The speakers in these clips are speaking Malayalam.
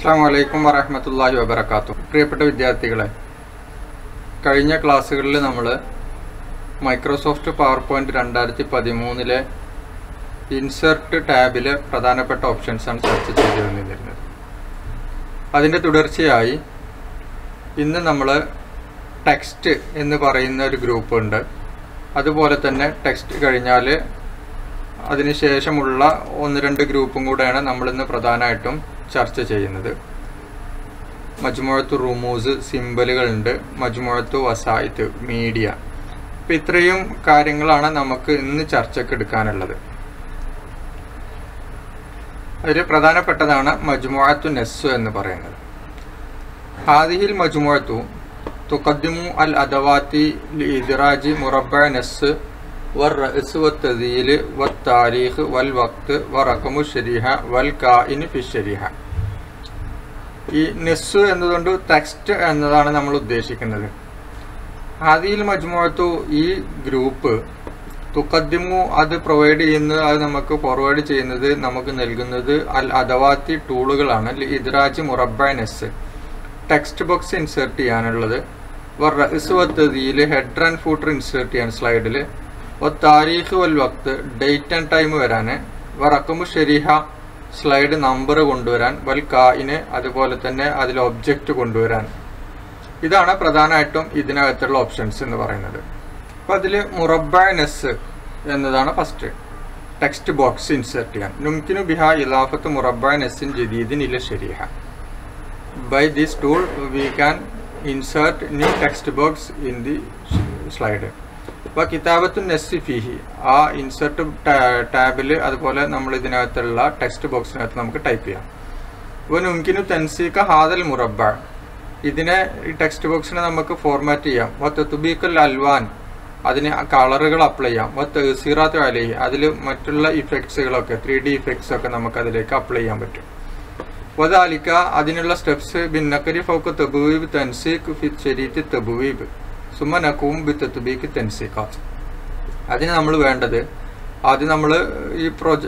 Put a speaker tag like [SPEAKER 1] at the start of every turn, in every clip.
[SPEAKER 1] അസ്സാം വലൈക്കും വറഹമത്തല്ലാഹി വബർക്കാത്തു പ്രിയപ്പെട്ട വിദ്യാർത്ഥികളെ കഴിഞ്ഞ ക്ലാസ്സുകളിൽ നമ്മൾ മൈക്രോസോഫ്റ്റ് പവർ പോയിന്റ് രണ്ടായിരത്തി പതിമൂന്നിലെ ഇൻസെർട്ട് ടാബിലെ പ്രധാനപ്പെട്ട ഓപ്ഷൻസാണ് ചർച്ച ചെയ്തു വന്നിരുന്നത് അതിൻ്റെ തുടർച്ചയായി ഇന്ന് നമ്മൾ ടെക്സ്റ്റ് എന്ന് പറയുന്ന ഒരു ഗ്രൂപ്പ് ഉണ്ട് അതുപോലെ തന്നെ ടെക്സ്റ്റ് കഴിഞ്ഞാൽ അതിനുശേഷമുള്ള ഒന്ന് രണ്ട് ഗ്രൂപ്പും കൂടെയാണ് നമ്മളിന്ന് പ്രധാനമായിട്ടും ചർച്ച ചെയ്യുന്നത് മജ്മുഴത്ത് റുമൂസ് സിമ്പലുകളുണ്ട് മജ്മുഴത്ത് വസായിത്ത് മീഡിയ അപ്പം ഇത്രയും കാര്യങ്ങളാണ് നമുക്ക് ഇന്ന് ചർച്ചയ്ക്ക് എടുക്കാനുള്ളത് അതിൽ പ്രധാനപ്പെട്ടതാണ് മജ്മുഅത്തു നെസ്സു എന്ന് പറയുന്നത് ഹാദിഹിൽ മജ്മുഅത്തു തുഖദ്ദിമു അൽ അദവാത്തി ലിഇദ്റാജി മുറബ്ബ നെസ് والرأس والتذيل والتاريخ والوقت ورقم الشريحة والكائن في الشريحة ഈ നെസ് എന്നതുകൊണ്ട് ടെക്സ്റ്റ് എന്നതാണ് നമ്മൾ ഉദ്ദേശിക്കുന്നത് ആദിയിൽ മജ്മുഅത്തു ഈ ഗ്രൂപ്പ് തുക്കദ്ദിമു അത് പ്രൊവൈഡ് ചെയ്യുന്നത് അത് നമുക്ക് ഫോർവേഡ് ചെയ്യുന്നത് നമുക്ക് നൽകുന്നത് അൽ അദവാത്തി ടൂളുകളാണ് ഇദ്രാജ് മുറബ നെസ് ടെക്സ്റ്റ് ബോക്സ് ഇൻസേർട്ട് ചെയ്യാനുള്ളത് റസ് വത്തതിയിൽ ഹെഡർ ആൻഡ് ഫൂട്ടർ ഇൻസേർട്ട് ചെയ്യാൻ സ്ലൈഡിൽ താരീഖ് വൽ വക്ത് ഡേറ്റ് ആൻഡ് ടൈം വരാൻ വറക്കുമു ഷെരിഹ സ്ലൈഡ് നമ്പർ കൊണ്ടുവരാൻ വൽ കായിന് അതുപോലെ തന്നെ അതിൽ ഒബ്ജക്റ്റ് കൊണ്ടുവരാൻ ഇതാണ് പ്രധാനമായിട്ടും ഇതിനകത്തുള്ള ഓപ്ഷൻസ് എന്ന് പറയുന്നത് അപ്പം അതിൽ മുറബാനസ് എന്നതാണ് ഫസ്റ്റ് ടെക്സ്റ്റ് ബോക്സ് ഇൻസേർട്ട് ചെയ്യാൻ നുംകിനു ബിഹ ഇലാഫത്ത് മുറബാനസിൻ ജദീദിൻ ഇല ഷെരിഹ by this tool we can insert new text box in the slide അപ്പോൾ കിതാബത്തു നെസ് ഫിഹി ആ ഇൻസെർട്ട് ടാബിൽ അതുപോലെ നമ്മൾ ഇതിനകത്തുള്ള ടെക്സ്റ്റ് ബോക്സിനകത്ത് നമുക്ക് ടൈപ്പ് ചെയ്യാം അപ്പോൾ നുങ്കിനു തെൻസീക്ക ഹാദൽ മുറബ ഇതിനെ ഈ ടെക്സ്റ്റ് ബോക്സിനെ നമുക്ക് ഫോർമാറ്റ് ചെയ്യാം വ തെത്തുബീക്കൽ അൽവാൻ അതിന് കളറുകൾ അപ്ലൈ ചെയ്യാം വ തെസീറാത്ത് അലഹി അതിൽ മറ്റുള്ള ഇഫക്ട്സുകളൊക്കെ ത്രീ ഡി ഇഫക്ട്സ് ഒക്കെ നമുക്ക് അതിലേക്ക് അപ്ലൈ ചെയ്യാൻ പറ്റും വദാലിക്ക അതിനുള്ള സ്റ്റെപ്സ് ബിന്നക്കരി ഫൗക്ക് തെബുവീബ് തെൻസീഖ് ഫിത് ശരീത്ത് തെബുവീബ് സുമ നക്കൂം ബി തെത്തുബീക്ക് തെൻസിക്കാത്ത് അതിന് നമ്മൾ വേണ്ടത് ആദ്യം നമ്മൾ ഈ പ്രൊജ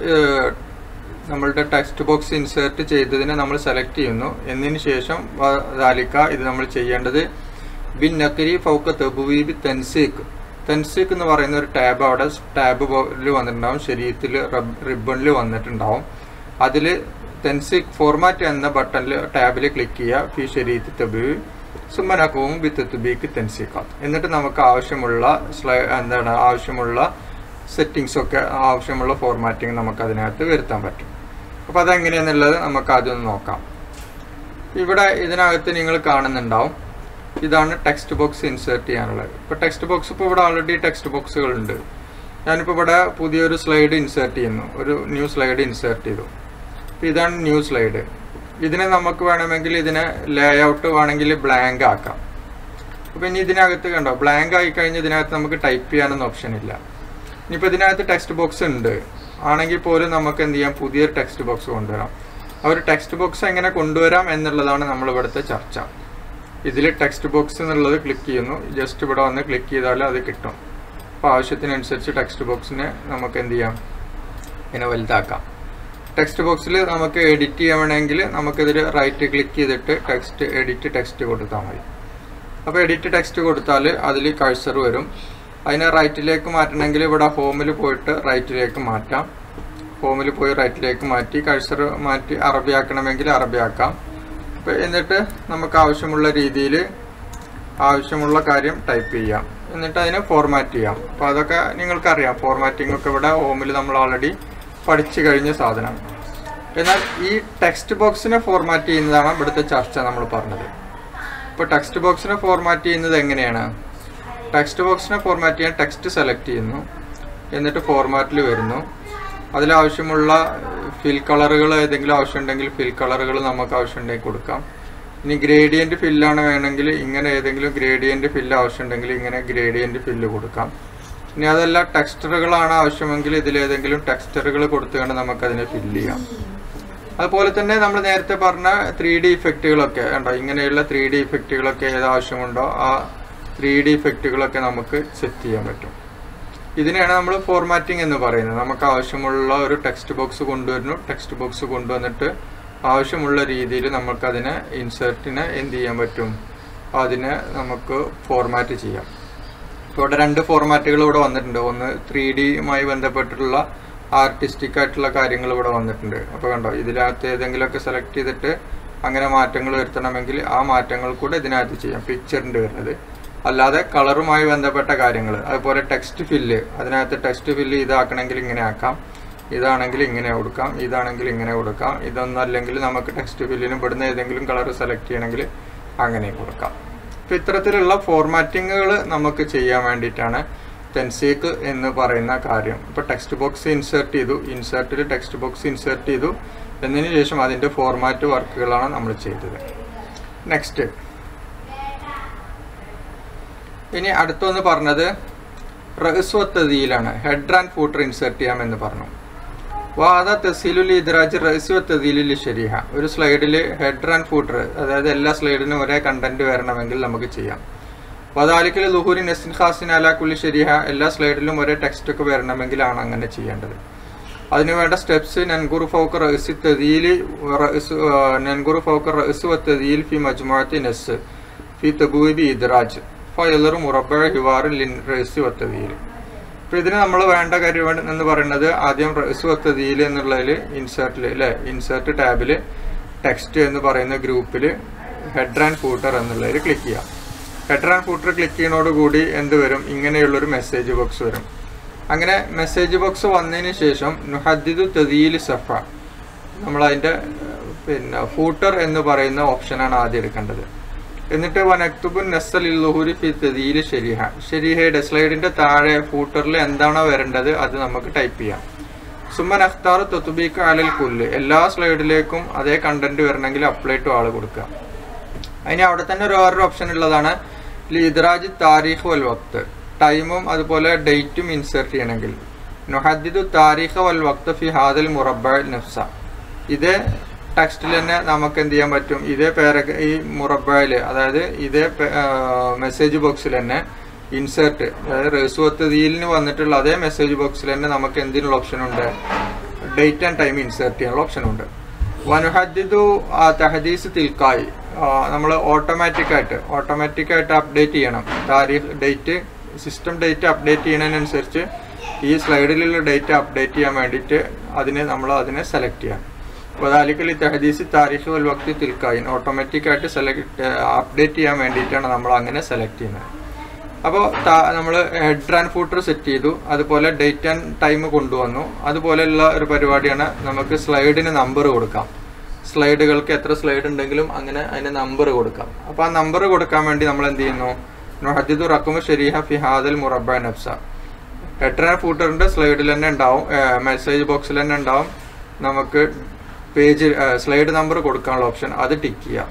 [SPEAKER 1] നമ്മളുടെ ടെക്സ്റ്റ് ബോക്സ് ഇൻസേർട്ട് ചെയ്തതിനെ നമ്മൾ സെലക്ട് ചെയ്യുന്നു എന്നതിന് ശേഷം ദാലിക്ക ഇത് നമ്മൾ ചെയ്യേണ്ടത് ബിൻ നക്കരി ഫൗക്ക തെബുവീബി തെൻസീഖ് തെൻസീഖ് എന്ന് പറയുന്ന ഒരു ടാബ് അവിടെ ടാബിൽ വന്നിട്ടുണ്ടാവും ശരീരത്തിൽ റിബണിൽ വന്നിട്ടുണ്ടാവും അതിൽ തെൻസിക് ഫോർമാറ്റ് എന്ന ബട്ടണിൽ ടാബിൽ ക്ലിക്ക് ചെയ്യുക ഫി ശരീരത്തിൽ തെബുവി സുമ്മനക്കവും വിത്തത്തുബീക്ക് തെൻസിക്കാത്ത് എന്നിട്ട് നമുക്ക് ആവശ്യമുള്ള സ്ലൈ എന്താണ് ആവശ്യമുള്ള സെറ്റിങ്സ് ഒക്കെ ആവശ്യമുള്ള ഫോർമാറ്റിംഗ് നമുക്ക് അതിനകത്ത് വരുത്താൻ പറ്റും അപ്പോൾ അതെങ്ങനെയാണെന്നുള്ളത് നമുക്ക് ആദ്യം നോക്കാം ഇവിടെ ഇതിനകത്ത് നിങ്ങൾ കാണുന്നുണ്ടാവും ഇതാണ് ടെക്സ്റ്റ് ബോക്സ് ഇൻസേർട്ട് ചെയ്യാനുള്ളത് ഇപ്പോൾ ടെക്സ്റ്റ് ബോക്സ് ഇപ്പോൾ ഇവിടെ ഓൾറെഡി ടെക്സ്റ്റ് ബോക്സുകളുണ്ട് ഞാനിപ്പോൾ ഇവിടെ പുതിയൊരു സ്ലൈഡ് ഇൻസേർട്ട് ചെയ്യുന്നു ഒരു ന്യൂ സ്ലൈഡ് ഇൻസേർട്ട് ചെയ്തു അപ്പോൾ ഇതാണ് ന്യൂ സ്ലൈഡ് ഇതിനെ നമുക്ക് വേണമെങ്കിൽ ഇതിനെ ലേ ഔട്ട് വേണമെങ്കിൽ ബ്ലാങ്ക് ആക്കാം അപ്പം ഇനി ഇതിനകത്ത് കണ്ടോ ബ്ലാങ്ക് ആയി കഴിഞ്ഞ് ഇതിനകത്ത് നമുക്ക് ടൈപ്പ് ചെയ്യാനൊന്നും ഓപ്ഷൻ ഇല്ല ഇനിയിപ്പോൾ ഇതിനകത്ത് ടെക്സ്റ്റ് ബോക്സ് ഉണ്ട് ആണെങ്കിൽ പോലും നമുക്ക് എന്ത് ചെയ്യാം പുതിയൊരു ടെക്സ്റ്റ് ബോക്സ് കൊണ്ടുവരാം ആ ഒരു ടെക്സ്റ്റ് ബോക്സ് എങ്ങനെ കൊണ്ടുവരാം എന്നുള്ളതാണ് നമ്മൾ ഇവിടുത്തെ ചർച്ച ഇതിൽ ടെക്സ്റ്റ് ബോക്സ് എന്നുള്ളത് ക്ലിക്ക് ചെയ്യുന്നു ജസ്റ്റ് ഇവിടെ വന്ന് ക്ലിക്ക് ചെയ്താൽ അത് കിട്ടും അപ്പോൾ ആവശ്യത്തിനനുസരിച്ച് ടെക്സ്റ്റ് ബോക്സിനെ നമുക്ക് എന്ത് ചെയ്യാം ഇതിനെ വലുതാക്കാം ടെക്സ്റ്റ് ബോക്സിൽ നമുക്ക് എഡിറ്റ് ചെയ്യണമെങ്കിൽ നമുക്കിതിൽ റൈറ്റ് ക്ലിക്ക് ചെയ്തിട്ട് ടെക്സ്റ്റ് എഡിറ്റ് ടെക്സ്റ്റ് കൊടുത്താൽ മതി അപ്പോൾ എഡിറ്റ് ടെക്സ്റ്റ് കൊടുത്താൽ അതിൽ കഴ്സർ വരും അതിനെ റൈറ്റിലേക്ക് മാറ്റണമെങ്കിൽ ഇവിടെ ഹോമിൽ പോയിട്ട് റൈറ്റിലേക്ക് മാറ്റാം ഹോമിൽ പോയി റൈറ്റിലേക്ക് മാറ്റി കഴ്സർ മാറ്റി അറബി ആക്കണമെങ്കിൽ അറബി ആക്കാം അപ്പോൾ എന്നിട്ട് നമുക്ക് ആവശ്യമുള്ള രീതിയിൽ ആവശ്യമുള്ള കാര്യം ടൈപ്പ് ചെയ്യാം എന്നിട്ട് അതിനെ ഫോർമാറ്റ് ചെയ്യാം അപ്പോൾ അതൊക്കെ നിങ്ങൾക്കറിയാം ഫോർമാറ്റിംഗ് ഒക്കെ ഇവിടെ ഹോമിൽ നമ്മൾ ഓൾറെഡി പഠിച്ചു കഴിഞ്ഞ സാധനം എന്നാൽ ഈ ടെക്സ്റ്റ് ബോക്സിനെ ഫോർമാറ്റ് ചെയ്യുന്നതാണ് ഇവിടുത്തെ ചർച്ച നമ്മൾ പറഞ്ഞത് ഇപ്പോൾ ടെക്സ്റ്റ് ബോക്സിനെ ഫോർമാറ്റ് ചെയ്യുന്നത് എങ്ങനെയാണ് ടെക്സ്റ്റ് ബോക്സിനെ ഫോർമാറ്റ് ചെയ്യാൻ ടെക്സ്റ്റ് സെലക്ട് ചെയ്യുന്നു എന്നിട്ട് ഫോർമാറ്റിൽ വരുന്നു അതിലാവശ്യമുള്ള ഫിൽ കളറുകൾ ഏതെങ്കിലും ആവശ്യമുണ്ടെങ്കിൽ ഫിൽ കളറുകൾ നമുക്ക് ആവശ്യമുണ്ടെങ്കിൽ കൊടുക്കാം ഇനി ഗ്രേഡിയൻറ്റ് ഫില്ലാണ് വേണമെങ്കിൽ ഇങ്ങനെ ഏതെങ്കിലും ഗ്രേഡിയൻറ്റ് ഫില്ല് ആവശ്യമുണ്ടെങ്കിൽ ഇങ്ങനെ ഗ്രേഡിയൻറ്റ് ഫില്ല് കൊടുക്കാം ഇനി അതല്ല ടെക്സ്റ്ററുകളാണ് ആവശ്യമെങ്കിൽ ഇതിലേതെങ്കിലും ടെക്സ്റ്ററുകൾ കൊടുത്തുകൊണ്ട് നമുക്കതിനെ ഫില്ല് ചെയ്യാം അതുപോലെ തന്നെ നമ്മൾ നേരത്തെ പറഞ്ഞ ത്രീ ഡി ഇഫക്റ്റുകളൊക്കെ ഉണ്ടോ ഇങ്ങനെയുള്ള ത്രീ ഡി ഇഫക്റ്റുകളൊക്കെ ഏത് ആവശ്യമുണ്ടോ ആ ത്രീ ഡി ഇഫക്റ്റുകളൊക്കെ നമുക്ക് സെറ്റ് ചെയ്യാൻ പറ്റും ഇതിനെയാണ് നമ്മൾ ഫോർമാറ്റിംഗ് എന്ന് പറയുന്നത് നമുക്ക് ആവശ്യമുള്ള ഒരു ടെക്സ്റ്റ് ബോക്സ് കൊണ്ടുവരുന്നു ടെക്സ്റ്റ് ബോക്സ് കൊണ്ടുവന്നിട്ട് ആവശ്യമുള്ള രീതിയിൽ നമുക്കതിനെ ഇൻസേർട്ടിനെ എന്ത് ചെയ്യാൻ പറ്റും അതിനെ നമുക്ക് ഫോർമാറ്റ് ചെയ്യാം ഇപ്പോൾ ഇവിടെ രണ്ട് ഫോർമാറ്റുകൾ ഇവിടെ വന്നിട്ടുണ്ട് ഒന്ന് ത്രീ ഡിയുമായി ബന്ധപ്പെട്ടിട്ടുള്ള ആർട്ടിസ്റ്റിക് ആയിട്ടുള്ള കാര്യങ്ങൾ ഇവിടെ വന്നിട്ടുണ്ട് അപ്പോൾ കണ്ടോ ഇതിനകത്ത് ഏതെങ്കിലുമൊക്കെ സെലക്ട് ചെയ്തിട്ട് അങ്ങനെ മാറ്റങ്ങൾ വരുത്തണമെങ്കിൽ ആ മാറ്റങ്ങൾ കൂടെ ഇതിനകത്ത് ചെയ്യാം പിക്ചറിൻ്റെ വരുന്നത് അല്ലാതെ കളറുമായി ബന്ധപ്പെട്ട കാര്യങ്ങൾ അതുപോലെ ടെക്സ്റ്റ് ഫില്ല് അതിനകത്ത് ടെക്സ്റ്റ് ഫില്ല് ഇതാക്കണമെങ്കിൽ ഇങ്ങനെ ആക്കാം ഇതാണെങ്കിൽ ഇങ്ങനെ കൊടുക്കാം ഇതാണെങ്കിൽ ഇങ്ങനെ കൊടുക്കാം ഇതൊന്നും അല്ലെങ്കിൽ നമുക്ക് ടെക്സ്റ്റ് ഫില്ലിന് ഇവിടുന്ന് ഏതെങ്കിലും കളർ സെലക്ട് ചെയ്യണമെങ്കിൽ അങ്ങനെ കൊടുക്കാം അപ്പം ഇത്തരത്തിലുള്ള ഫോർമാറ്റിങ്ങുകൾ നമുക്ക് ചെയ്യാൻ വേണ്ടിയിട്ടാണ് തെൻസീക്ക് എന്ന് പറയുന്ന കാര്യം ഇപ്പോൾ ടെക്സ്റ്റ് ബോക്സ് ഇൻസേർട്ട് ചെയ്തു ഇൻസേർട്ടിൽ ടെക്സ്റ്റ് ബോക്സ് ഇൻസേർട്ട് ചെയ്തു എന്നതിന് ശേഷം അതിൻ്റെ ഫോർമാറ്റ് വർക്കുകളാണ് നമ്മൾ ചെയ്തത് നെക്സ്റ്റ് ഇനി അടുത്തൊന്ന് പറഞ്ഞത് റഹസ്വത്തതിയിലാണ് ഹെഡ് ആൻഡ് ഫൂട്ടർ ഇൻസേർട്ട് ചെയ്യാമെന്ന് പറഞ്ഞു വാദ തെസീലുൽ ഇദ്രാജ് റഹസ്വത്തതിയിലിൽ ശരിഹ ഒരു സ്ലൈഡിൽ ഹെഡ് ആൻഡ് ഫൂട്ടർ അതായത് എല്ലാ സ്ലൈഡിനും ഒരേ കണ്ടന്റ് വരണമെങ്കിൽ നമുക്ക് ചെയ്യാം വദാലിക്കൽ ലുഹൂരി നെസിൻ ഖാസിൻ അലാക്കുല്ലി ശരിഹ എല്ലാ സ്ലൈഡിലും ഒരേ ടെക്സ്റ്റ് ഒക്കെ വരണമെങ്കിലാണ് അങ്ങനെ ചെയ്യേണ്ടത് അതിനുവേണ്ട സ്റ്റെപ്സ് നൻഗുർ ഫൗക്ക് റഹ്സി തദീലി നൻഗുർ ഫൗക്ക് റഹ്സ് വത്തദീൽ ഫി മജ്മുഅത്തി നെസ് ഫി തബൂബി ഇദ്രാജ് ഫയലർ മുറബ ഹിവാർ ലിൻ റഹ്സി വത്തദീൽ അപ്പോൾ ഇതിന് നമ്മൾ വേണ്ട കാര്യം എന്ന് പറയുന്നത് ആദ്യം റഹ്സ് വത്തദീൽ എന്നുള്ളതിൽ ഇൻസേർട്ടിൽ അല്ലേ ഇൻസേർട്ട് ടാബിൽ ടെക്സ്റ്റ് എന്ന് പറയുന്ന ഗ്രൂപ്പിൽ ഹെഡ് ആൻഡ് ഫൂട്ടർ എന്നുള്ളതിൽ ക്ലിക്ക് ചെയ്യാം ഹെഡർ ആൻഡ് ഫൂട്ടർ ക്ലിക്ക് ചെയ്യുന്നതോടുകൂടി എന്ത് വരും ഇങ്ങനെയുള്ളൊരു മെസ്സേജ് ബോക്സ് വരും അങ്ങനെ മെസ്സേജ് ബോക്സ് വന്നതിന് ശേഷം നുഹദ്ദിദു തദീൽ സഫ നമ്മൾ അതിൻ്റെ പിന്നെ ഫൂട്ടർ എന്ന് പറയുന്ന ഓപ്ഷനാണ് ആദ്യം എടുക്കേണ്ടത് എന്നിട്ട് വനക്തുബുൻ നസൽ ലുഹുരി ഫി തദീൽ ഷെരിഹ ഷെരിഹയുടെ സ്ലൈഡിന്റെ താഴെ ഫൂട്ടറിൽ എന്താണോ വരേണ്ടത് അത് നമുക്ക് ടൈപ്പ് ചെയ്യാം സുമൻ അഖ്താർ തൊത്തുബീക്ക് അലൽ കുല്ല് എല്ലാ സ്ലൈഡിലേക്കും അതേ കണ്ടന്റ് വരണമെങ്കിൽ അപ്ലൈ ടു ആൾ കൊടുക്കുക അതിന് അവിടെ തന്നെ ഒരു വേറൊരു ഓപ്ഷൻ ഉള്ളതാണ് ലിദ്രാജ് താരീഖ് വൽ വക്ത് ടൈമും അതുപോലെ ഡേറ്റും ഇൻസേർട്ട് ചെയ്യണമെങ്കിൽ നുഹദ്ദിദു താരീഖ് വൽ വക്ത് ഫി ഹാദൽ മുറബ നഫ്സ ഇതേ ടെക്സ്റ്റിൽ തന്നെ നമുക്ക് എന്ത് ചെയ്യാൻ പറ്റും ഇതേ പേര ഈ മുറബയിൽ അതായത് ഇതേ മെസ്സേജ് ബോക്സിൽ തന്നെ ഇൻസേർട്ട് അതായത് റേസുവത്തതിയിലിന് വന്നിട്ടുള്ള അതേ മെസ്സേജ് ബോക്സിൽ തന്നെ നമുക്ക് എന്തിനുള്ള ഓപ്ഷൻ ഉണ്ട് ഡേറ്റ് ആൻഡ് ടൈം ഇൻസേർട്ട് ചെയ്യാനുള്ള ഓപ്ഷൻ ഉണ്ട് വനുഹദ്ദിദു തഹദീസ് തിൽക്കായി നമ്മൾ ഓട്ടോമാറ്റിക് ആയിട്ട് ഓട്ടോമാറ്റിക് ആയിട്ട് അപ്ഡേറ്റ് ചെയ്യണം താരീഖ് ഡേറ്റ് സിസ്റ്റം ഡേറ്റ് അപ്ഡേറ്റ് ചെയ്യുന്നതിനനുസരിച്ച് ഈ സ്ലൈഡിലുള്ള ഡേറ്റ് അപ്ഡേറ്റ് ചെയ്യാൻ വേണ്ടിയിട്ട് അതിനെ നമ്മൾ അതിനെ സെലക്ട് ചെയ്യാം വദാലിക്കൽ തഹദീസ് താരീഖ് വൽ വക്തി തിൽക്കായിൻ ഓട്ടോമാറ്റിക് ആയിട്ട് സെലക്ട് അപ്ഡേറ്റ് ചെയ്യാൻ വേണ്ടിയിട്ടാണ് നമ്മൾ അങ്ങനെ സെലക്ട് ചെയ്യുന്നത് അപ്പോൾ നമ്മൾ ഹെഡ് ആൻഡ് ഫൂട്ടർ സെറ്റ് ചെയ്തു അതുപോലെ ഡേറ്റ് ആൻഡ് ടൈം കൊണ്ടുവന്നു അതുപോലെയുള്ള ഒരു പരിപാടിയാണ് നമുക്ക് സ്ലൈഡിന് നമ്പർ കൊടുക്കാം സ്ലൈഡുകൾക്ക് എത്ര സ്ലൈഡ് ഉണ്ടെങ്കിലും അങ്ങനെ അതിന് നമ്പർ കൊടുക്കാം അപ്പോൾ ആ നമ്പർ കൊടുക്കാൻ വേണ്ടി നമ്മൾ എന്ത് ചെയ്യുന്നു നൊഹദിദു റക്കുമു ഷെരീഹ ഫിഹാദൽ മുറബ നബ്സ ഹെഡ് ആൻഡ് ഫൂട്ടറിൻ്റെ സ്ലൈഡിൽ തന്നെ ഉണ്ടാവും മെസ്സേജ് ബോക്സിൽ തന്നെ ഉണ്ടാവും നമുക്ക് പേജ് സ്ലൈഡ് നമ്പർ കൊടുക്കാനുള്ള ഓപ്ഷൻ അത് ടിക്ക് ചെയ്യാം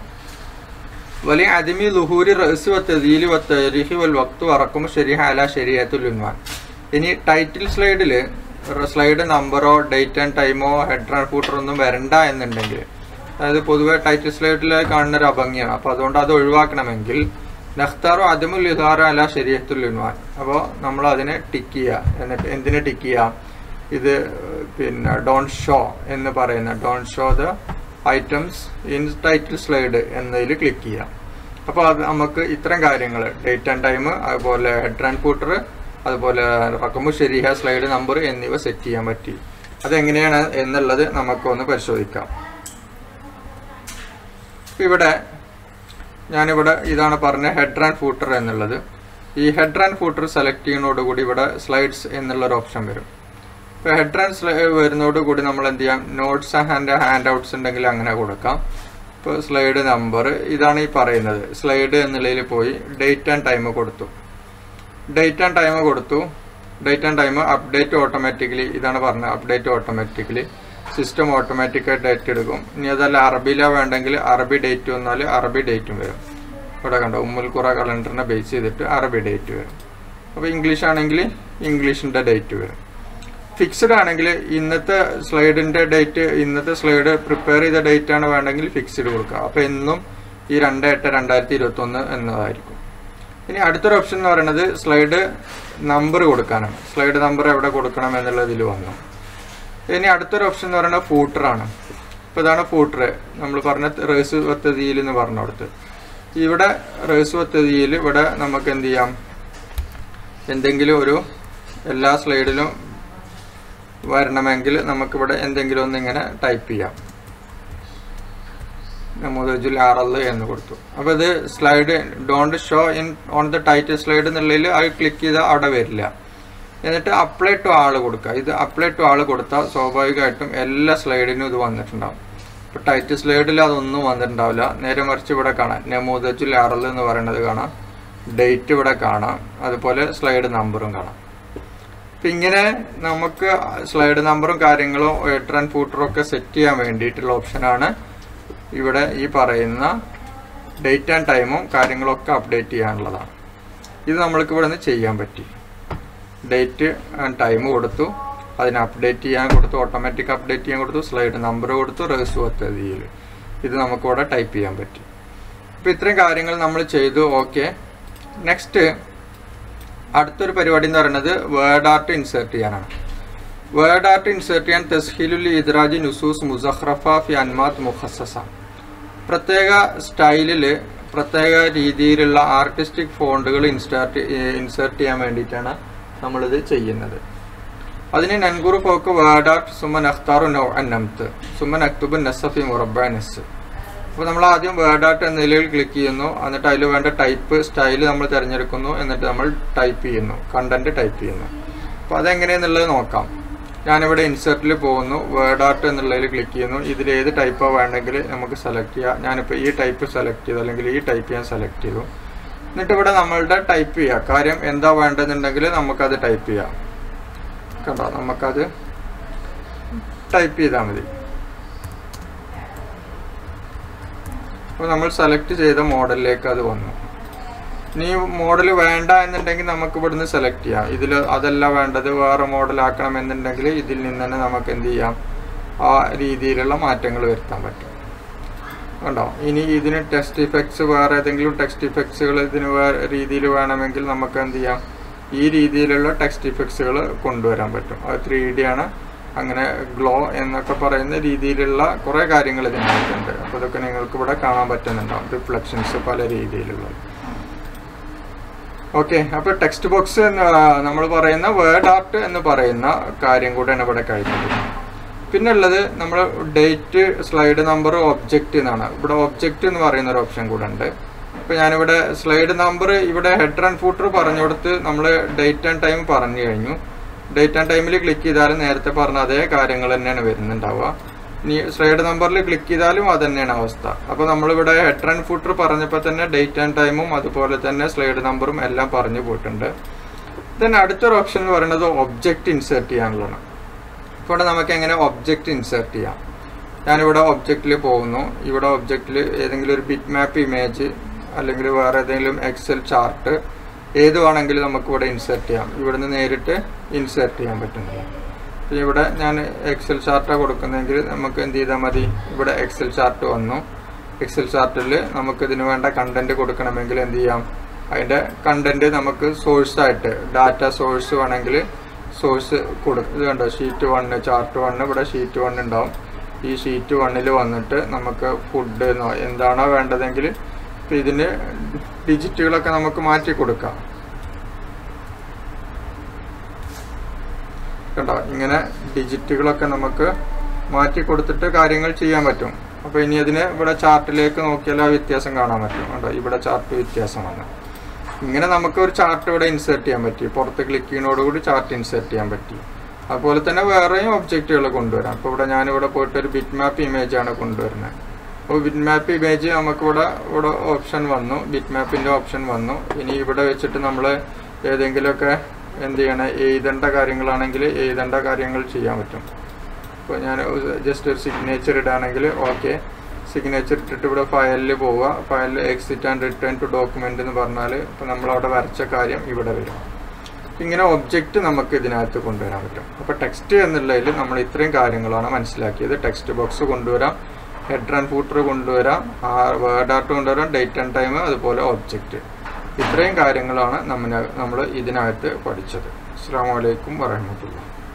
[SPEAKER 1] വലിയ അദിമി ലുഹൂരി റഹ്സ് വത്തദീലി വത്തരീഹി വൽ വക്തു വറക്കും ശരിഹ അല ശരിയത്തുൽ ഉൻവാൻ ഇനി ടൈറ്റിൽ സ്ലൈഡിൽ സ്ലൈഡ് നമ്പറോ ഡേറ്റ് ആൻഡ് ടൈമോ ഹെഡ് ആൻഡ് ഫൂട്ടർ ഒന്നും വരണ്ട എന്നുണ്ടെങ്കിൽ അതായത് പൊതുവെ ടൈറ്റിൽ സ്ലൈഡിൽ കാണുന്ന ഒരു അഭംഗിയാണ് അപ്പോൾ അതുകൊണ്ട് അത് ഒഴിവാക്കണമെങ്കിൽ നഖ്താറോ അദമുൽ ഇഹാറോ അല ശരിയത്തുൽ ഉൻവാൻ അപ്പോൾ നമ്മൾ അതിനെ ടിക്ക് ചെയ്യുക എന്നിട്ട് എന്തിനെ ടിക്ക് ചെയ്യാം ഇത് പിന്നെ ഡോൺ ഷോ എന്ന് പറയുന്ന don't show the items in title slide എന്നതിൽ ക്ലിക്ക് ചെയ്യാം അപ്പോൾ അത് നമുക്ക് ഇത്തരം കാര്യങ്ങൾ ഡേറ്റ് ആൻഡ് ടൈം അതുപോലെ ഹെഡ് ആൻഡ് ഫൂട്ടർ അതുപോലെ റക്കമു ശരിഹ സ്ലൈഡ് നമ്പർ എന്നിവ സെറ്റ് ചെയ്യാൻ പറ്റി അതെങ്ങനെയാണ് എന്നുള്ളത് നമുക്കൊന്ന് പരിശോധിക്കാം ഇവിടെ ഞാനിവിടെ ഇതാണ് പറഞ്ഞ ഹെഡ് ആൻഡ് ഫൂട്ടർ എന്നുള്ളത് ഈ ഹെഡ് ആൻഡ് ഫൂട്ടർ സെലക്ട് ചെയ്യുന്നതോടുകൂടി ഇവിടെ സ്ലൈഡ്സ് എന്നുള്ളൊരു ഓപ്ഷൻ വരും ഇപ്പോൾ ഹെഡ് ആൻഡ് വരുന്നതോടുകൂടി നമ്മൾ എന്ത് ചെയ്യാം നോട്ട്സ് ആൻഡ് ഹാൻഡ് ഔട്ട്സ് ഉണ്ടെങ്കിൽ അങ്ങനെ കൊടുക്കാം ഇപ്പോൾ സ്ലൈഡ് നമ്പർ ഇതാണ് ഈ പറയുന്നത് സ്ലൈഡ് എന്നുള്ളതിൽ പോയി ഡേറ്റ് ആൻഡ് ടൈം കൊടുത്തു ഡേറ്റ് ആൻഡ് ടൈം കൊടുത്തു date and time update automatically ഇതാണ് പറഞ്ഞത് അപ്ഡേറ്റ് ഓട്ടോമാറ്റിക്കലി സിസ്റ്റം ഓട്ടോമാറ്റിക്കായിട്ട് ഡേറ്റ് എടുക്കും ഇനി അതല്ല അറബിയിലാണ് വേണ്ടെങ്കിൽ അറബി ഡേറ്റ് വന്നാൽ അറബി ഡേറ്റും വരും ഇവിടെ കണ്ടോ ഉമ്മുൽ ഖുറ കലണ്ടറിനെ ബേസ് ചെയ്തിട്ട് അറബി ഡേറ്റ് വരും അപ്പോൾ ഇംഗ്ലീഷ് ആണെങ്കിൽ ഇംഗ്ലീഷിൻ്റെ ഡേറ്റ് വരും ഫിക്സ്ഡ് ആണെങ്കിൽ ഇന്നത്തെ സ്ലൈഡിൻ്റെ ഡേറ്റ് ഇന്നത്തെ സ്ലൈഡ് പ്രിപ്പയർ ചെയ്ത ഡേറ്റ് ആണ് വേണമെങ്കിൽ ഫിക്സ്ഡ് കൊടുക്കുക അപ്പോൾ എന്നും ഈ രണ്ട് എട്ട് രണ്ടായിരത്തി ഇരുപത്തൊന്ന് എന്നതായിരിക്കും ഇനി അടുത്തൊരു ഓപ്ഷൻ എന്ന് പറയുന്നത് സ്ലൈഡ് നമ്പർ കൊടുക്കാനാണ് സ്ലൈഡ് നമ്പർ എവിടെ കൊടുക്കണം എന്നുള്ളതിൽ വന്നു ഇനി അടുത്തൊരു ഓപ്ഷൻ എന്ന് പറയുന്നത് ഫൂട്ടറാണ് ഇപ്പോൾ ഇതാണ് ഫൂട്ടർ നമ്മൾ പറഞ്ഞ റേസ് പദ്ധതിയിൽ എന്ന് പറഞ്ഞു കൊടുത്ത് ഇവിടെ റേസ് പദ്ധതിയിൽ ഇവിടെ നമുക്ക് എന്ത് ചെയ്യാം എന്തെങ്കിലും ഒരു എല്ലാ സ്ലൈഡിലും വരണമെങ്കിൽ നമുക്കിവിടെ എന്തെങ്കിലും ഒന്ന് ഇങ്ങനെ ടൈപ്പ് ചെയ്യാം നമൂദജുൽ ആറല് എന്ന് കൊടുത്തു അപ്പോൾ ഇത് slide don't show in on the title slide എന്നുള്ളതിൽ അത് ക്ലിക്ക് ചെയ്താൽ അവിടെ വരില്ല എന്നിട്ട് അപ്ലൈ ടു ആള് കൊടുക്കുക ഇത് അപ്ലൈ ടു ആള് കൊടുത്താൽ സ്വാഭാവികമായിട്ടും എല്ലാ സ്ലൈഡിനും ഇത് വന്നിട്ടുണ്ടാവും ഇപ്പോൾ ടൈറ്റ് സ്ലൈഡിൽ അതൊന്നും വന്നിട്ടുണ്ടാവില്ല നേരെ മറിച്ച് ഇവിടെ കാണാം നമൂദജുൽ ആറൽ എന്ന് പറയുന്നത് കാണാം ഡേറ്റ് ഇവിടെ കാണാം അതുപോലെ സ്ലൈഡ് നമ്പറും കാണാം അപ്പം ഇങ്ങനെ നമുക്ക് സ്ലൈഡ് നമ്പറും കാര്യങ്ങളും എട്ടർ ആൻഡ് ഫൂട്ടറും ഒക്കെ സെറ്റ് ചെയ്യാൻ വേണ്ടിയിട്ടുള്ള ഓപ്ഷനാണ് ഇവിടെ ഈ പറയുന്ന ഡേറ്റ് ആൻഡ് ടൈമും കാര്യങ്ങളൊക്കെ അപ്ഡേറ്റ് ചെയ്യാനുള്ളതാണ് ഇത് നമ്മൾക്ക് ഇവിടെ നിന്ന് ചെയ്യാൻ പറ്റി ഡേറ്റ് ആൻഡ് ടൈം കൊടുത്തു അതിന് അപ്ഡേറ്റ് ചെയ്യാൻ കൊടുത്തു ഓട്ടോമാറ്റിക് അപ്ഡേറ്റ് ചെയ്യാൻ കൊടുത്തു സ്ലൈഡ് നമ്പർ കൊടുത്തു റേസ് പദ്ധതിയിൽ ഇത് നമുക്കിവിടെ ടൈപ്പ് ചെയ്യാൻ പറ്റി അപ്പോൾ ഇത്രയും കാര്യങ്ങൾ നമ്മൾ ചെയ്തു ഓക്കെ നെക്സ്റ്റ് അടുത്തൊരു പരിപാടി എന്ന് പറയുന്നത് വേർഡ് ആർട്ട് ഇൻസേർട്ട് ചെയ്യാനാണ് വേർഡ് ആർട്ട് ഇൻസേർട്ട് ചെയ്യാൻ തസ്ഹീലുൽ ഇദ്രാജി നുസൂസ് മുസഖ്റഫ ഫി അൻമാത്ത് മുഖസ്സസ പ്രത്യേക സ്റ്റൈലിൽ പ്രത്യേക രീതിയിലുള്ള ആർട്ടിസ്റ്റിക് ഫോണ്ടുകൾ ഇൻസ്റ്റാർട്ട് ഇൻസേർട്ട് ചെയ്യാൻ വേണ്ടിയിട്ടാണ് നമ്മളിത് ചെയ്യുന്നത് അതിന് നൻകുറു ഫോക്ക് വേർഡ് ആർട്ട് സുമൻ അഖ്താറു നോ അന്നംത്ത് സുമൻ അക്തുബ് നസഫി മുറബ നസ് അപ്പോൾ നമ്മൾ ആദ്യം വേർഡ് ആർട്ട് എന്ന നിലയിൽ ക്ലിക്ക് ചെയ്യുന്നു എന്നിട്ട് അതിൽ വേണ്ട ടൈപ്പ് സ്റ്റൈൽ നമ്മൾ തിരഞ്ഞെടുക്കുന്നു എന്നിട്ട് നമ്മൾ ടൈപ്പ് ചെയ്യുന്നു കണ്ടന്റ് ടൈപ്പ് ചെയ്യുന്നു അപ്പോൾ അതെങ്ങനെയെന്നുള്ളത് നോക്കാം ഞാനിവിടെ ഇൻസെർട്ടിൽ പോകുന്നു വേർഡ് ആർട്ട് എന്നുള്ളതിൽ ക്ലിക്ക് ചെയ്യുന്നു ഇതിൽ ഏത് ടൈപ്പാണ് വേണമെങ്കിൽ നമുക്ക് സെലക്ട് ചെയ്യാം ഞാനിപ്പോൾ ഈ ടൈപ്പ് സെലക്ട് ചെയ്തു അല്ലെങ്കിൽ ഈ ടൈപ്പ് ഞാൻ സെലക്ട് ചെയ്തു എന്നിട്ട് ഇവിടെ നമ്മളുടെ ടൈപ്പ് ചെയ്യുക കാര്യം എന്താ വേണ്ടതെന്നുണ്ടെങ്കിൽ നമുക്കത് ടൈപ്പ് ചെയ്യാം കണ്ടോ നമുക്കത് ടൈപ്പ് ചെയ്താൽ മതി അപ്പോൾ നമ്മൾ സെലക്ട് ചെയ്ത മോഡലിലേക്ക് അത് വന്നു ഇനി മോഡൽ വേണ്ട എന്നുണ്ടെങ്കിൽ നമുക്ക് ഇവിടുന്ന് സെലക്ട് ചെയ്യാം ഇതിൽ അതല്ല വേണ്ടത് വേറെ മോഡൽ ആക്കണം എന്നുണ്ടെങ്കിൽ ഇതിൽ നിന്ന് തന്നെ നമുക്ക് എന്ത് ചെയ്യാം ആ രീതിയിലുള്ള മാറ്റങ്ങൾ വരുത്താൻ പറ്റും കണ്ടോ ഇനി ഇതിന് ടെക്സ്റ്റ് ഇഫക്ട്സ് വേറെ ഏതെങ്കിലും ടെക്സ്റ്റ് ഇഫക്ട്സുകൾ ഇതിന് വേറെ രീതിയിൽ വേണമെങ്കിൽ നമുക്ക് എന്ത് ചെയ്യാം ഈ രീതിയിലുള്ള ടെക്സ്റ്റ് ഇഫക്ട്സുകൾ കൊണ്ടുവരാൻ പറ്റും അത് ത്രീ ഡി ആണ് അങ്ങനെ ഗ്ലോ എന്നൊക്കെ പറയുന്ന രീതിയിലുള്ള കുറേ കാര്യങ്ങൾ ഇതിനകത്തുണ്ട് അപ്പോൾ ഇതൊക്കെ നിങ്ങൾക്ക് ഇവിടെ കാണാൻ പറ്റുന്നുണ്ടാവും റിഫ്ലക്ഷൻസ് പല രീതിയിലുള്ള ഓക്കെ അപ്പോൾ ടെക്സ്റ്റ് ബോക്സ് നമ്മൾ പറയുന്ന വേർഡ് ആർട്ട് എന്ന് പറയുന്ന കാര്യം കൂടെയാണ് ഇവിടെ കഴിഞ്ഞത് പിന്നെ ഉള്ളത് നമ്മൾ ഡേറ്റ് സ്ലൈഡ് നമ്പർ ഒബ്ജക്റ്റ് എന്നാണ് ഇവിടെ ഒബ്ജക്റ്റ് എന്ന് പറയുന്ന ഒരു ഓപ്ഷൻ കൂടെ ഉണ്ട് അപ്പോൾ ഞാനിവിടെ സ്ലൈഡ് നമ്പർ ഇവിടെ ഹെഡർ ആൻഡ് ഫൂട്ടർ പറഞ്ഞു കൊടുത്ത് നമ്മൾ ഡേറ്റ് ആൻഡ് ടൈം പറഞ്ഞു കഴിഞ്ഞു ഡേറ്റ് ആൻഡ് ടൈമിൽ ക്ലിക്ക് ചെയ്താലും നേരത്തെ പറഞ്ഞ അതേ കാര്യങ്ങൾ തന്നെയാണ് വരുന്നുണ്ടാവുക ഇനി സ്ലൈഡ് നമ്പറിൽ ക്ലിക്ക് ചെയ്താലും അത് തന്നെയാണ് അവസ്ഥ അപ്പോൾ നമ്മളിവിടെ ഹെഡർ ആൻഡ് ഫൂട്ടർ പറഞ്ഞപ്പോൾ തന്നെ ഡേറ്റ് ആൻഡ് ടൈമും അതുപോലെ തന്നെ സ്ലൈഡ് നമ്പറും എല്ലാം പറഞ്ഞു പോയിട്ടുണ്ട് ദെൻ അടുത്തൊരു ഓപ്ഷൻ എന്ന് പറയുന്നത് ഒബ്ജക്റ്റ് ഇൻസേർട്ട് ചെയ്യാനുള്ളതാണ് ഇപ്പോൾ ഇവിടെ നമുക്ക് എങ്ങനെ ഒബ്ജക്റ്റ് ഇൻസേർട്ട് ചെയ്യാം ഞാനിവിടെ ഒബ്ജക്റ്റിൽ പോകുന്നു ഇവിടെ ഒബ്ജക്റ്റിൽ ഏതെങ്കിലും ഒരു ബിറ്റ് മാപ്പ് ഇമേജ് അല്ലെങ്കിൽ വേറെ ഏതെങ്കിലും എക്സൽ ചാർട്ട് ഏത് വേണമെങ്കിലും നമുക്ക് ഇവിടെ ഇൻസേർട്ട് ചെയ്യാം ഇവിടുന്ന് നേരിട്ട് ഇൻസേർട്ട് ചെയ്യാൻ പറ്റുന്നില്ല പിന്നെ ഇവിടെ ഞാൻ എക്സൽ ചാർട്ടാണ് കൊടുക്കുന്നതെങ്കിൽ നമുക്ക് എന്ത് ചെയ്താൽ മതി ഇവിടെ എക്സൽ ചാർട്ട് വന്നു എക്സൽ ചാർട്ടിൽ നമുക്ക് ഇതിന് വേണ്ട കണ്ടന്റ് കൊടുക്കണമെങ്കിൽ എന്ത് ചെയ്യാം അതിൻ്റെ കണ്ടന്റ് നമുക്ക് സോഴ്സായിട്ട് ഡാറ്റ സോഴ്സ് വേണമെങ്കിൽ സോഴ്സ് കൊടുക്കും ഇത് കണ്ടോ ഷീറ്റ് വണ്ണ് ചാർട്ട് വണ്ണ് ഇവിടെ ഷീറ്റ് വണ്ണ് ഉണ്ടാവും ഈ ഷീറ്റ് വണ്ണിൽ വന്നിട്ട് നമുക്ക് ഫുഡ് എന്നോ എന്താണോ വേണ്ടതെങ്കിൽ ഇപ്പം ഇതിന് ഡിജിറ്റുകളൊക്കെ നമുക്ക് മാറ്റി കൊടുക്കാം കണ്ടോ ഇങ്ങനെ ഡിജിറ്റുകളൊക്കെ നമുക്ക് മാറ്റി കൊടുത്തിട്ട് കാര്യങ്ങൾ ചെയ്യാൻ പറ്റും അപ്പോൾ ഇനി അതിന് ഇവിടെ ചാർട്ടിലേക്ക് നോക്കിയാൽ ആ വ്യത്യാസം കാണാൻ പറ്റും കണ്ടോ ഇവിടെ ചാർട്ട് വ്യത്യാസം വന്നു ഇങ്ങനെ നമുക്ക് ഒരു ചാർട്ട് ഇവിടെ ഇൻസേർട്ട് ചെയ്യാൻ പറ്റി പുറത്ത് ക്ലിക്ക് ചെയ്യുന്നതോടുകൂടി ചാർട്ട് ഇൻസേർട്ട് ചെയ്യാൻ പറ്റി അതുപോലെ തന്നെ വേറെയും ഒബ്ജക്റ്റുകൾ കൊണ്ടുവരാം അപ്പോൾ ഇവിടെ ഞാനിവിടെ പോയിട്ട് ഒരു ബിറ്റ് മാപ്പ് ഇമേജ് ആണ് കൊണ്ടുവരുന്നത് അപ്പോൾ ബിറ്റ് മാപ്പ് ഇമേജ് നമുക്കിവിടെ ഇവിടെ ഓപ്ഷൻ വന്നു ബിറ്റ് മാപ്പിൻ്റെ ഓപ്ഷൻ വന്നു ഇനി ഇവിടെ വെച്ചിട്ട് നമ്മൾ ഏതെങ്കിലുമൊക്കെ എന്ത് ചെയ്യണം എഴുതേണ്ട കാര്യങ്ങളാണെങ്കിൽ എഴുതേണ്ട കാര്യങ്ങൾ ചെയ്യാൻ പറ്റും ഇപ്പോൾ ഞാൻ ജസ്റ്റ് ഒരു സിഗ്നേച്ചർ ഇടുകയാണെങ്കിൽ ഓക്കെ സിഗ്നേച്ചർ ഇട്ടിട്ട് ഇവിടെ ഫയലിൽ പോവുക ഫയലിൽ exit and return to document എന്ന് പറഞ്ഞാൽ ഇപ്പോൾ നമ്മളവിടെ വരച്ച കാര്യം ഇവിടെ വരും ഇങ്ങനെ ഒബ്ജക്റ്റ് നമുക്ക് ഇതിനകത്ത് കൊണ്ടുവരാൻ പറ്റും അപ്പോൾ ടെക്സ്റ്റ് എന്നുള്ളതിൽ നമ്മൾ ഇത്രയും കാര്യങ്ങളാണ് മനസ്സിലാക്കിയത് ടെക്സ്റ്റ് ബോക്സ് കൊണ്ടുവരാം ഹെഡർ ആൻഡ് ഫൂട്ടർ കൊണ്ടുവരാം വേർഡ് ആർട്ട് കൊണ്ടുവരാം ഡേറ്റ് ആൻഡ് ടൈം അതുപോലെ ഒബ്ജക്റ്റ് ഇത്രയും കാര്യങ്ങളാണ് നമ്മൾ നമ്മൾ ഇതിനകത്ത് പഠിച്ചത് അസ്സാം വലൈക്കും വരഹമത്തുള്ള